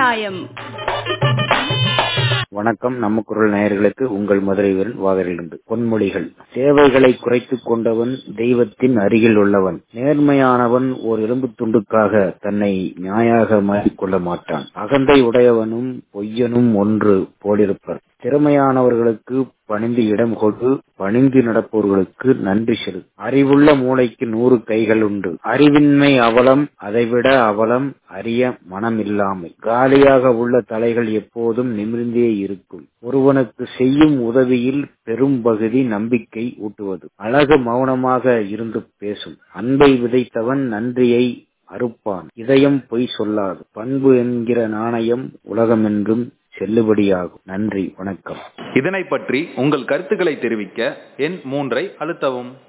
நாயம் வணக்கம் நம்ம குரல் நேயர்களுக்கு உங்கள் மதுரை வீரன் வாகரிலிருந்து பொன்மொழிகள் தேவைகளை குறைத்துக் கொண்டவன் தெய்வத்தின் அருகில் உள்ளவன் நேர்மையானவன் ஓர் எலும்பு துண்டுக்காக தன்னை நியாயாக மாற்றிக்கொள்ள மாட்டான் அகந்தை உடையவனும் பொய்யனும் ஒன்று போலிருப்பர் திறமையானவர்களுக்கு பணிந்து இடம் கொடு பணிந்து நடப்பவர்களுக்கு நன்றி செல் அறிவுள்ள மூளைக்கு நூறு கைகள் உண்டு அறிவின்மை அவலம் அதைவிட அவலம் அறிய மனம் இல்லாமை காலியாக உள்ள தலைகள் எப்போதும் நிமிர்ந்தே இருக்கும் ஒருவனுக்கு செய்யும் உதவியில் பெரும் பகுதி நம்பிக்கை ஊட்டுவது அழகு மௌனமாக இருந்து பேசும் அன்பை விதைத்தவன் நன்றியை அறுப்பான் இதயம் பொய் சொல்லாது பண்பு என்கிற நாணயம் உலகமென்றும் செல்லுபடியாகும் நன்றி வணக்கம் இதனை பற்றி உங்கள் கருத்துக்களை தெரிவிக்க எண் மூன்றை அழுத்தவும்